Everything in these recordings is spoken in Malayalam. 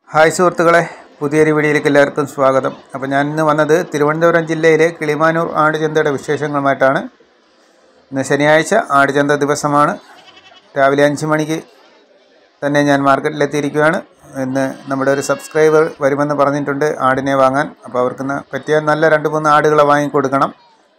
ഹായ് സുഹൃത്തുക്കളെ പുതിയൊരു വീഡിയോയിലേക്ക് എല്ലാവർക്കും സ്വാഗതം അപ്പോൾ ഞാൻ ഇന്ന് വന്നത് തിരുവനന്തപുരം ജില്ലയിലെ കിളിമാനൂർ ആടുചന്തയുടെ വിശേഷങ്ങളുമായിട്ടാണ് ഇന്ന് ശനിയാഴ്ച ആടുചന്ത ദിവസമാണ് രാവിലെ അഞ്ച് മണിക്ക് തന്നെ ഞാൻ മാർക്കറ്റിലെത്തിയിരിക്കുകയാണ് ഇന്ന് നമ്മുടെ ഒരു സബ്സ്ക്രൈബർ വരുമെന്ന് പറഞ്ഞിട്ടുണ്ട് ആടിനെ വാങ്ങാൻ അപ്പോൾ അവർക്ക് ന- പറ്റിയ നല്ല രണ്ട് മൂന്ന് ആടുകളെ വാങ്ങിക്കൊടുക്കണം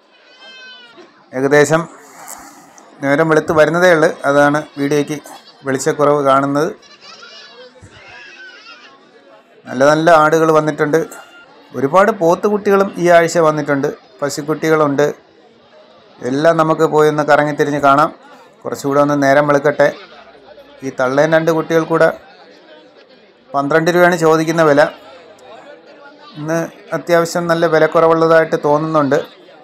ഏകദേശം നേരം വെളുത്ത് വരുന്നതേ ഉള്ളൂ അതാണ് വീഡിയോയ്ക്ക് വെളിച്ചക്കുറവ് കാണുന്നത് നല്ല നല്ല ആടുകൾ വന്നിട്ടുണ്ട് ഒരുപാട് പോത്തുകുട്ടികളും ഈ ആഴ്ച വന്നിട്ടുണ്ട് പശുക്കുട്ടികളുണ്ട് എല്ലാം നമുക്ക് പോയി ഒന്ന് കറങ്ങിത്തിരിഞ്ഞ് കാണാം കുറച്ചുകൂടെ ഒന്ന് നേരം വെളുക്കട്ടെ ഈ തള്ളേൻ രണ്ട് കുട്ടികൾ കൂടെ പന്ത്രണ്ട് രൂപയാണ് ചോദിക്കുന്ന വില ഇന്ന് അത്യാവശ്യം നല്ല വിലക്കുറവുള്ളതായിട്ട് തോന്നുന്നുണ്ട്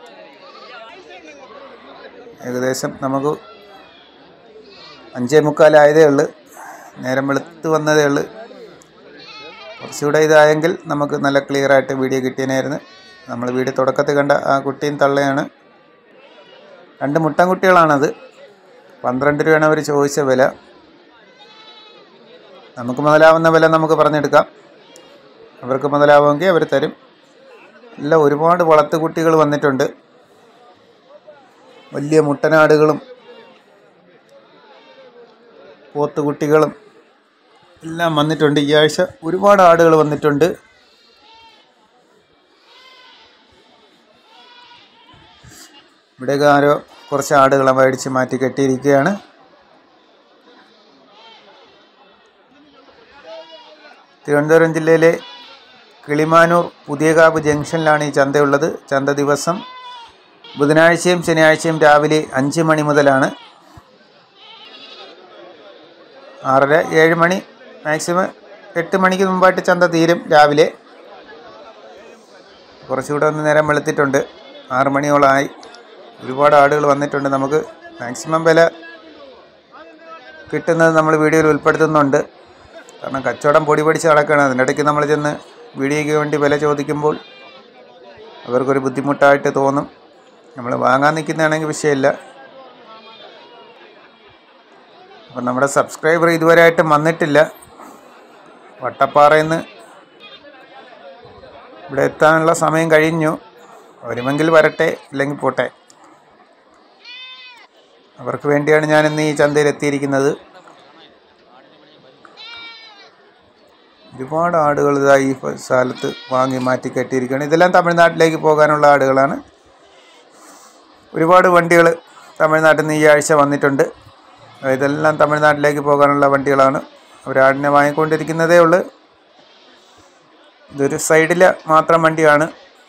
ഏകദേശം നമുക്ക് അഞ്ചേ മുക്കാലായതേ ഉള്ളൂ നേരം വെളുത്ത് വന്നതേ ഉള്ളൂ കുറച്ചുകൂടെ ഇതായെങ്കിൽ നമുക്ക് നല്ല ക്ലിയർ ആയിട്ട് വീഡിയോ കിട്ടിയനായിരുന്നു നമ്മൾ വീഡിയോ തുടക്കത്തിൽ കണ്ട ആ കുട്ടിയും തള്ളയാണ് രണ്ട് മുട്ടൻ കുട്ടികളാണത് പന്ത്രണ്ട് രൂപയാണ് അവർ ചോദിച്ച വില നമുക്ക് മുതലാവുന്ന വില നമുക്ക് പറഞ്ഞെടുക്കാം അവർക്ക് മുതലാവുമെങ്കിൽ അവർ തരും എല്ലാം ഒരുപാട് വളർത്തു കുട്ടികൾ വന്നിട്ടുണ്ട് വലിയ മുട്ടനാടുകളും പോത്തുകുട്ടികളും എല്ലാം വന്നിട്ടുണ്ട് ഈ ആഴ്ച ഒരുപാട് ആടുകൾ വന്നിട്ടുണ്ട് ഇവിടെയൊക്കെ ആരോ കുറച്ച് ആടുകളെ മേടിച്ച് മാറ്റി കെട്ടിയിരിക്കുകയാണ് തിരുവനന്തപുരം ജില്ലയിലെ കിളിമാനൂർ പുതിയകാവ് ജംഗ്ഷനിലാണ് ഈ ചന്തയുള്ളത് ചന്ത ദിവസം ബുധനാഴ്ചയും ശനിയാഴ്ചയും രാവിലെ അഞ്ച് മണി മുതലാണ് ആറര ഏഴ് മണി മാക്സിമം എട്ട് മണിക്ക് മുമ്പായിട്ട് ചന്ത തീരും രാവിലെ കുറച്ചുകൂടെ ഒന്ന് നേരം വെളുത്തിട്ടുണ്ട് ആറ് മണിയോളമായി ഒരുപാട് ആടുകൾ വന്നിട്ടുണ്ട് നമുക്ക് മാക്സിമം വില കിട്ടുന്നത് നമ്മൾ വീഡിയോയിൽ ഉൾപ്പെടുത്തുന്നുണ്ട് കാരണം കച്ചവടം പൊടി പിടിച്ച് നടക്കുകയാണ് അതിൻ്റെ ഇടയ്ക്ക് നമ്മൾ ചെന്ന് വീഡിയോയ്ക്ക് വേണ്ടി വില ചോദിക്കുമ്പോൾ അവർക്കൊരു ബുദ്ധിമുട്ടായിട്ട് തോന്നും നമ്മൾ വാങ്ങാൻ നിൽക്കുന്നതാണെങ്കിൽ വിഷയമില്ല അപ്പം നമ്മുടെ സബ്സ്ക്രൈബർ ഇതുവരെ ആയിട്ടും വന്നിട്ടില്ല വട്ടപ്പാറയിൽ നിന്ന് ഇവിടെ എത്താനുള്ള സമയം കഴിഞ്ഞു വരുമെങ്കിൽ വരട്ടെ ഇല്ലെങ്കിൽ പോട്ടെ അവർക്ക് വേണ്ടിയാണ് ഞാൻ ഇന്ന് ഈ ചന്തയിൽ എത്തിയിരിക്കുന്നത് ഒരുപാട് ആടുകൾ ഇതാ ഈ സ്ഥലത്ത് വാങ്ങി മാറ്റി കെട്ടിയിരിക്കുകയാണ് ഇതെല്ലാം തമിഴ്നാട്ടിലേക്ക് പോകാനുള്ള ആടുകളാണ് ഒരുപാട് വണ്ടികൾ തമിഴ്നാട്ടിൽ നിന്ന് ഈ ആഴ്ച വന്നിട്ടുണ്ട് ഇതെല്ലാം തമിഴ്നാട്ടിലേക്ക് പോകാനുള്ള വണ്ടികളാണ് ഒരാടിനെ വാങ്ങിക്കൊണ്ടിരിക്കുന്നതേ ഉള്ളൂ ഇതൊരു സൈഡിലെ മാത്രം വണ്ടിയാണ്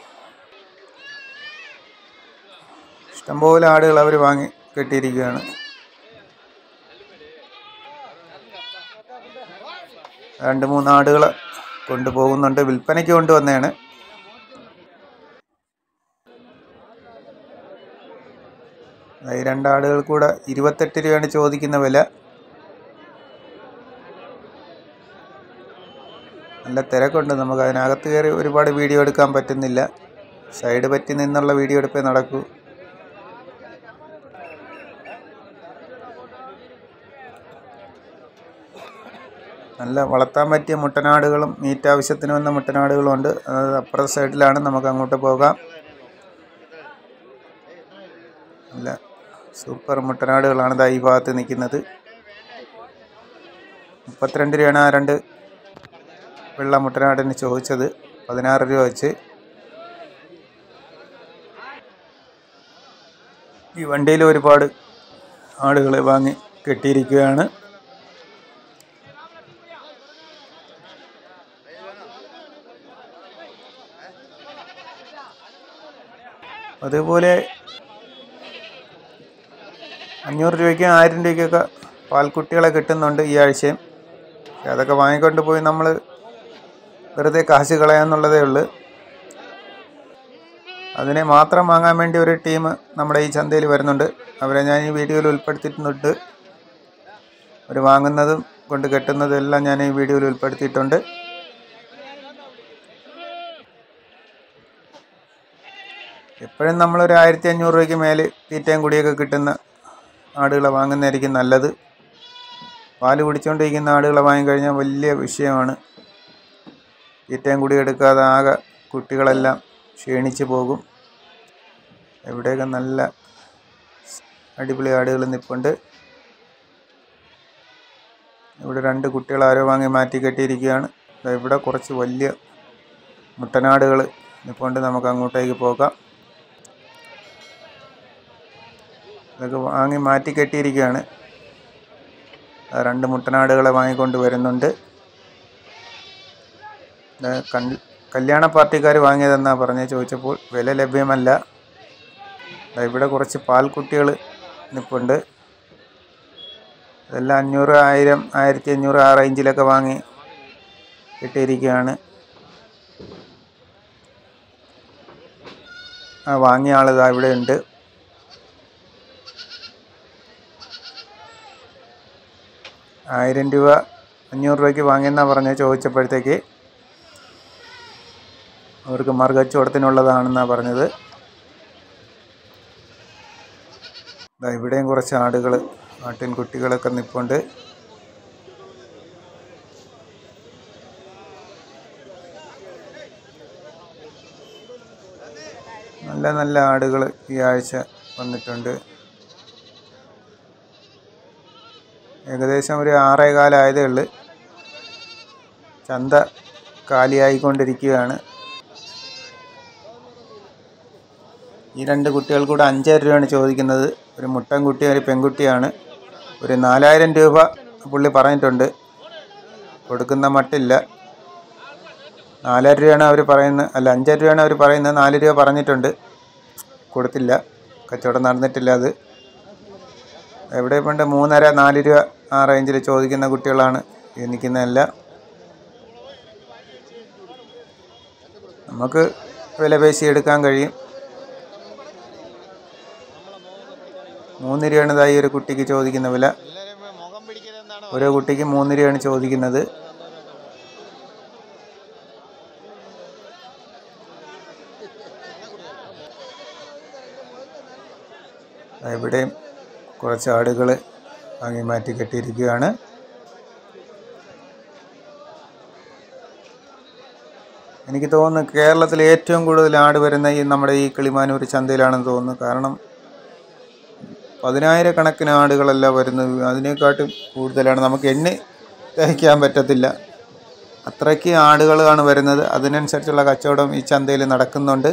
ഇഷ്ടംപോലെ ആടുകൾ അവർ വാങ്ങി കെട്ടിയിരിക്കുകയാണ് രണ്ട് മൂന്ന് ആടുകൾ കൊണ്ടുപോകുന്നുണ്ട് വിൽപ്പനയ്ക്ക് കൊണ്ടുവന്നതാണ് ഈ രണ്ടാടുകൾ കൂടെ ഇരുപത്തെട്ട് രൂപയാണ് ചോദിക്കുന്ന വില നല്ല തിരക്കുണ്ട് നമുക്ക് അതിനകത്ത് കയറി ഒരുപാട് വീഡിയോ എടുക്കാൻ പറ്റുന്നില്ല സൈഡ് പറ്റി നിന്നുള്ള വീഡിയോ എടുപ്പേ നടക്കൂ നല്ല വളർത്താൻ പറ്റിയ മുട്ടനാടുകളും മീറ്റ് ആവശ്യത്തിന് വന്ന മുട്ടനാടുകളും ഉണ്ട് അത് അപ്പുറത്തെ സൈഡിലാണ് നമുക്ക് അങ്ങോട്ട് പോകാം നല്ല സൂപ്പർ മുട്ടനാടുകളാണ് ദാ ഈ ഭാഗത്ത് നിൽക്കുന്നത് മുപ്പത്തിരണ്ട് രൂപയാണ് ആ രണ്ട് വെള്ള മുട്ടനാടിന് ചോദിച്ചത് പതിനാറ് രൂപ വെച്ച് ഈ വണ്ടിയിൽ ഒരുപാട് ആടുകളെ വാങ്ങി കെട്ടിയിരിക്കുകയാണ് അതേപോലെ അഞ്ഞൂറ് രൂപയ്ക്കും ആയിരം രൂപയ്ക്കൊക്കെ പാൽക്കുട്ടികളെ കിട്ടുന്നുണ്ട് ഈ ആഴ്ചയും പക്ഷെ അതൊക്കെ വാങ്ങിക്കൊണ്ട് പോയി നമ്മൾ വെറുതെ കാശ് കളയാന്നുള്ളതേ ഉള്ളൂ അതിനെ മാത്രം വാങ്ങാൻ വേണ്ടി ഒരു ടീം നമ്മുടെ ഈ ചന്തയിൽ വരുന്നുണ്ട് അവരെ ഞാൻ ഈ വീഡിയോയിൽ ഉൾപ്പെടുത്തിയിട്ടുണ്ട് അവർ വാങ്ങുന്നതും കൊണ്ട് കെട്ടുന്നതും എല്ലാം ഞാൻ ഈ വീഡിയോയിൽ ഉൾപ്പെടുത്തിയിട്ടുണ്ട് എപ്പോഴും നമ്മളൊരു ആയിരത്തി അഞ്ഞൂറ് രൂപയ്ക്ക് മേലെ തീറ്റയും കുടിയൊക്കെ കിട്ടുന്ന ആടുകളെ വാങ്ങുന്നതായിരിക്കും നല്ലത് പാല് കുടിച്ചുകൊണ്ടിരിക്കുന്ന ആടുകളെ വാങ്ങിക്കഴിഞ്ഞാൽ വലിയ വിഷയമാണ് തീറ്റയും കൂടി എടുക്കാതെ ആകെ കുട്ടികളെല്ലാം ക്ഷീണിച്ച് പോകും ഇവിടെയൊക്കെ നല്ല അടിപൊളി ആടുകൾ നിൽപ്പുണ്ട് ഇവിടെ രണ്ട് കുട്ടികൾ ആരോ വാങ്ങി മാറ്റി കെട്ടിയിരിക്കുകയാണ് ദാ ഇവിടെ കുറച്ച് വലിയ മുട്ടനാടുകൾ നിൽപ്പുണ്ട് നമുക്ക് അങ്ങോട്ടേക്ക് പോകാം ഇതൊക്കെ വാങ്ങി മാറ്റി കെട്ടിയിരിക്കുകയാണ് ആ രണ്ട് മുട്ടനാടുകളെ വാങ്ങിക്കൊണ്ട് വരുന്നുണ്ട് ഇത് കൺ- കല്യാണ പാർട്ടിക്കാർ വാങ്ങിയതെന്നാണ് പറഞ്ഞ് ചോദിച്ചപ്പോൾ വില ലഭ്യമല്ല ദാ ഇവിടെ കുറച്ച് പാൽക്കുട്ടികൾ നിൽപ്പുണ്ട് ഇതെല്ലാം അഞ്ഞൂറ് ആയിരം ആയിരത്തി അഞ്ഞൂറ് ആ റേഞ്ചിലൊക്കെ വാങ്ങി കിട്ടിയിരിക്കുകയാണ് ആ വാങ്ങിയ ആൾ ഇതാ ഇവിടെ ഉണ്ട് ആയിരം രൂപ അഞ്ഞൂറ് രൂപയ്ക്ക് വാങ്ങിയെന്നാണ് പറഞ്ഞത് ചോദിച്ചപ്പോഴത്തേക്ക് അവർക്ക് മറുകച്ചവടത്തിനുള്ളതാണെന്നാണ് പറഞ്ഞത് ദാ ഇവിടെയും കുറച്ച് ആടുകൾ ആട്ടിൻ കുട്ടികളൊക്കെ നിൽപ്പുണ്ട് നല്ല നല്ല ആടുകൾ ഈ ആഴ്ച വന്നിട്ടുണ്ട് ഏകദേശം ഒരു ആറേ കാലമായതേ ഉള്ളു ചന്ത കാലിയായിക്കൊണ്ടിരിക്കുകയാണ് ഈ രണ്ട് കുട്ടികൾ കൂടെ അഞ്ചര രൂപയാണ് ചോദിക്കുന്നത് ഒരു മുട്ടൻ കുട്ടി ഒരു പെൺകുട്ടിയാണ് ഒരു നാലായിരം രൂപ പുള്ളി പറഞ്ഞിട്ടുണ്ട് കൊടുക്കുന്ന മട്ടില്ല നാലര രൂപയാണ് അവർ പറയുന്നത് അല്ല അഞ്ചര രൂപയാണ് അവർ പറയുന്നത് നാല് രൂപ പറഞ്ഞിട്ടുണ്ട് കൊടുത്തില്ല കച്ചവടം നടന്നിട്ടില്ല അത് എവിടെ പണ്ട് മൂന്നര നാല് രൂപ ആ റേഞ്ചിൽ ചോദിക്കുന്ന കുട്ടികളാണ് ഈ നിൽക്കുന്നതെല്ലാം നമുക്ക് വില പേശി എടുക്കാൻ കഴിയും മൂന്ന് രൂപയാണ് ഇതായി ഒരു കുട്ടിക്ക് ചോദിക്കുന്ന വില ഓരോ കുട്ടിക്ക് മൂന്ന് രൂപയാണ് ചോദിക്കുന്നത് ദാ ഇവിടെയും കുറച്ച് ആടുകൾ വാങ്ങി മാറ്റി കെട്ടിയിരിക്കുകയാണ് എനിക്ക് തോന്നുന്നു കേരളത്തിൽ ഏറ്റവും കൂടുതൽ ആട് വരുന്ന ഈ നമ്മുടെ ഈ കിളിമാനൂർ ചന്തയിലാണെന്ന് തോന്നുന്നു കാരണം പതിനായിരക്കണക്കിന് ആടുകളല്ല വരുന്നത് അതിനെക്കാട്ടും കൂടുതലാണ് നമുക്ക് എണ്ണി തയ്ക്കാൻ പറ്റത്തില്ല അത്രയ്ക്ക് ആടുകളാണ് വരുന്നത് അതിനനുസരിച്ചുള്ള കച്ചവടം ഈ ചന്തയിൽ നടക്കുന്നുണ്ട്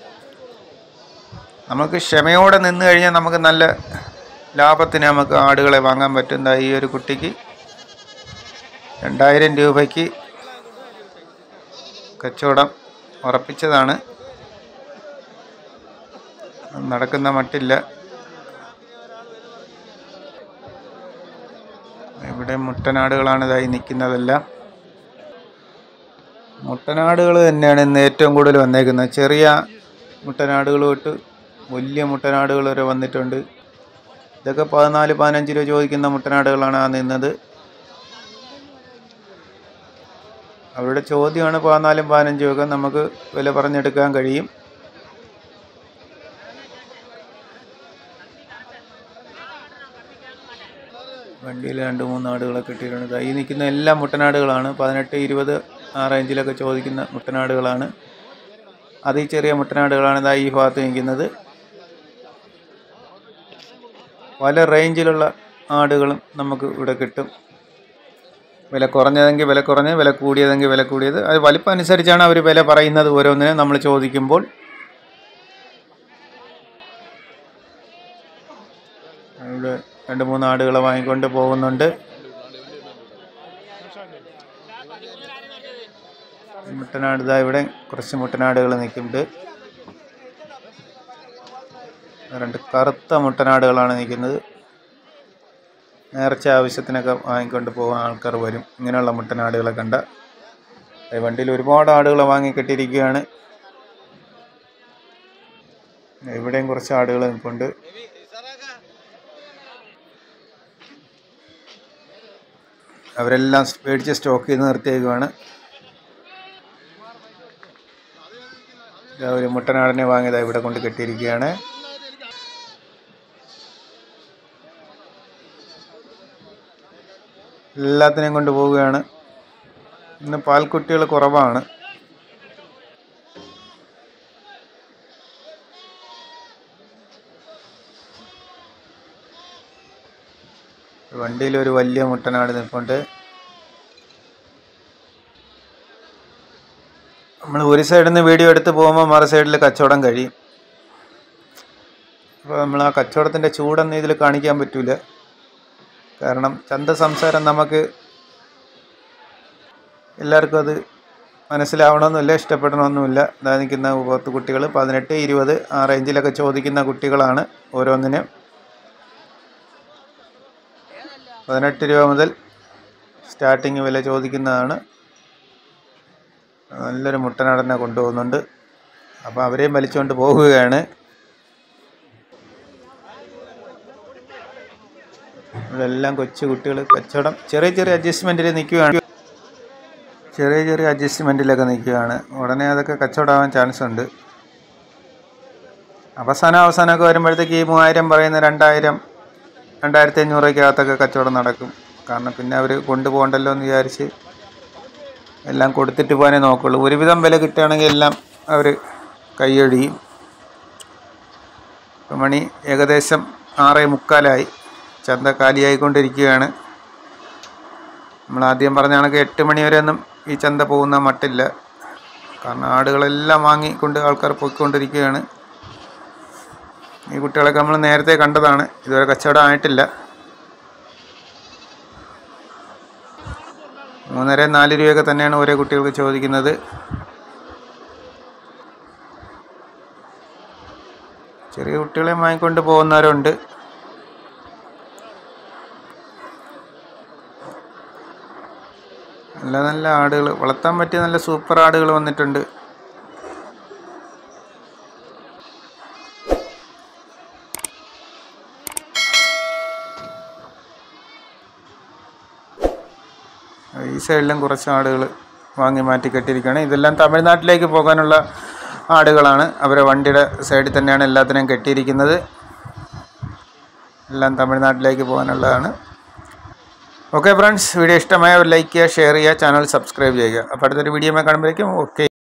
നമുക്ക് ക്ഷമയോടെ നിന്ന് കഴിഞ്ഞാൽ നമുക്ക് നല്ല ലാഭത്തിന് നമുക്ക് ആടുകളെ വാങ്ങാൻ പറ്റും ദാ ഈ ഒരു കുട്ടിക്ക് രണ്ടായിരം രൂപയ്ക്ക് കച്ചവടം ഉറപ്പിച്ചതാണ് നടക്കുന്ന മട്ടില്ല ഇവിടെ മുട്ടനാടുകളാണ് ഇതായി നിൽക്കുന്നതെല്ലാം മുട്ടനാടുകൾ തന്നെയാണ് ഇന്ന് ഏറ്റവും കൂടുതൽ വന്നേക്കുന്നത് ചെറിയ മുട്ടനാടുകൾ തൊട്ട് വലിയ മുട്ടനാടുകൾ വരെ വന്നിട്ടുണ്ട് ഇതൊക്കെ പതിനാല് പതിനഞ്ച് രൂപ ചോദിക്കുന്ന മുട്ടനാടുകളാണ് ആ നിന്നത് അവരുടെ ചോദ്യമാണ് പതിനാലും പതിനഞ്ചും ഒക്കെ നമുക്ക് വില പറഞ്ഞെടുക്കാൻ കഴിയും വണ്ടിയിൽ രണ്ട് മൂന്ന് ആടുകളൊക്കെ ഇട്ടിട്ടുണ്ട് ദാ ഈ നിൽക്കുന്ന എല്ലാ മുട്ടനാടുകളാണ് പതിനെട്ട് ഇരുപത് ആ റേഞ്ചിലൊക്കെ ചോദിക്കുന്ന മുട്ടനാടുകളാണ് അത് ഈ ചെറിയ മുട്ടനാടുകളാണ് ഇതാ ഈ ഭാഗത്ത് നിൽക്കുന്നത് പല റേഞ്ചിലുള്ള ആടുകളും നമുക്ക് ഇവിടെ കിട്ടും വില കുറഞ്ഞതെങ്കിൽ വില കുറഞ്ഞത് വില കൂടിയതെങ്കിൽ വില കൂടിയത് അത് വലിപ്പം അനുസരിച്ചാണ് അവർ വില പറയുന്നത് ഓരോന്നിനും നമ്മൾ ചോദിക്കുമ്പോൾ ഇവിടെ രണ്ട് മൂന്ന് ആടുകളെ വാങ്ങിക്കൊണ്ട് പോകുന്നുണ്ട് മുട്ടനാട് ഇതാ ഇവിടെ കുറച്ച് മുട്ടനാടുകൾ നിൽക്കുന്നുണ്ട് രണ്ട് കറുത്ത മുട്ടനാടുകളാണ് നിൽക്കുന്നത് നേർച്ച ആവശ്യത്തിനൊക്കെ വാങ്ങിക്കൊണ്ട് പോകാൻ ആൾക്കാർ വരും ഇങ്ങനെയുള്ള മുട്ടനാടുകളെ കണ്ട ഈ വണ്ടിയിൽ ഒരുപാട് ആടുകളെ വാങ്ങിക്കെട്ടിയിരിക്കുകയാണ് ഇവിടെയും കുറച്ച് ആടുകൾ നിൽപ്പുണ്ട് അവരെല്ലാം മേടിച്ച് സ്റ്റോക്ക് ചെയ്ത് നിർത്തിയേക്കുവാണ് ഇതാ ഒരു മുട്ടനാടിനെ വാങ്ങിയതാ ഇവിടെ കൊണ്ട് കെട്ടിയിരിക്കുകയാണ് എല്ലാത്തിനെയും കൊണ്ട് പോവുകയാണ് ഇന്ന് പാൽക്കുട്ടികൾ കുറവാണ് വണ്ടിയിൽ ഒരു വലിയ മുട്ടനാട് നിൽപ്പുണ്ട് നമ്മൾ ഒരു സൈഡിൽ നിന്ന് വീഡിയോ എടുത്ത് പോകുമ്പോൾ മറു സൈഡിൽ കച്ചവടം കഴിയും അപ്പോൾ നമ്മൾ ആ കച്ചവടത്തിൻ്റെ ചൂടൊന്നും ഇതിൽ കാണിക്കാൻ പറ്റില്ല കാരണം ചന്ത സംസാരം നമുക്ക് എല്ലാവർക്കും അത് മനസ്സിലാവണമെന്നില്ല ഇഷ്ടപ്പെടണമെന്നുമില്ല ഇതാ നിൽക്കുന്ന പത്ത് കുട്ടികൾ പതിനെട്ട് ഇരുപത് ആ റേഞ്ചിലൊക്കെ ചോദിക്കുന്ന കുട്ടികളാണ് ഓരോന്നിനും പതിനെട്ട് രൂപ മുതൽ സ്റ്റാർട്ടിങ് വില ചോദിക്കുന്നതാണ് നല്ലൊരു മുട്ടനാടനെ കൊണ്ടുപോകുന്നുണ്ട് അപ്പോൾ അവരെയും വലിച്ചുകൊണ്ട് പോവുകയാണ് ഇതെല്ലാം കൊച്ചു കുട്ടികൾ കച്ചവടം ചെറിയ ചെറിയ അഡ്ജസ്റ്റ്മെൻറ്റിൽ നിൽക്കുകയാണ് ചെറിയ ചെറിയ അഡ്ജസ്റ്റ്മെൻറ്റിലൊക്കെ നിൽക്കുകയാണ് ഉടനെ അതൊക്കെ കച്ചവടമാവാൻ ചാൻസ് ഉണ്ട് അവസാനം അവസാനമൊക്കെ വരുമ്പോഴത്തേക്ക് ഈ മൂവായിരം പറയുന്ന രണ്ടായിരം രണ്ടായിരത്തി അഞ്ഞൂറൊക്കകത്തൊക്കെ കച്ചവടം നടക്കും കാരണം പിന്നെ അവർ കൊണ്ടുപോകണ്ടല്ലോ എന്ന് വിചാരിച്ച് എല്ലാം കൊടുത്തിട്ട് പോകാനേ നോക്കുള്ളൂ ഒരുവിധം വില കിട്ടുകയാണെങ്കിൽ എല്ലാം അവർ കൈയൊഴിയും ഇപ്പം മണി ഏകദേശം ആറേ മുക്കാലായി ചന്ത കാലിയായിക്കൊണ്ടിരിക്കുകയാണ് നമ്മൾ ആദ്യം പറഞ്ഞ കണക്ക് എട്ട് മണി വരെ ഒന്നും ഈ ചന്ത പോകുന്ന മട്ടില്ല കാരണം ആടുകളെല്ലാം വാങ്ങിക്കൊണ്ട് ആൾക്കാർ പോയിക്കൊണ്ടിരിക്കുകയാണ് ഈ കുട്ടികളൊക്കെ നമ്മൾ നേരത്തെ കണ്ടതാണ് ഇതുവരെ കച്ചവടം ആയിട്ടില്ല മൂന്നര നാല് രൂപയൊക്കെ തന്നെയാണ് ഓരോ കുട്ടികൾക്ക് ചോദിക്കുന്നത് ചെറിയ കുട്ടികളെ വാങ്ങിക്കൊണ്ട് പോകുന്നവരുണ്ട് നല്ല നല്ല ആടുകൾ വളർത്താൻ പറ്റിയ നല്ല സൂപ്പർ ആടുകൾ വന്നിട്ടുണ്ട് ഈ സൈഡിലും കുറച്ച് ആടുകൾ വാങ്ങി മാറ്റി കെട്ടിയിരിക്കുകയാണ് ഇതെല്ലാം തമിഴ്നാട്ടിലേക്ക് പോകാനുള്ള ആടുകളാണ് അവരെ വണ്ടിയുടെ സൈഡിൽ തന്നെയാണ് എല്ലാത്തിനെയും കെട്ടിയിരിക്കുന്നത് എല്ലാം തമിഴ്നാട്ടിലേക്ക് പോകാനുള്ളതാണ് ഓക്കെ ഫ്രണ്ട്സ് വീഡിയോ ഇഷ്ടമായ ഒരു ലൈക്ക് ചെയ്യുക ഷെയർ ചെയ്യുക ചാനൽ സബ്സ്ക്രൈബ് ചെയ്യുക അപ്പോൾ അടുത്തൊരു വീഡിയോ കാണുമ്പോഴേക്കും ഓക്കെ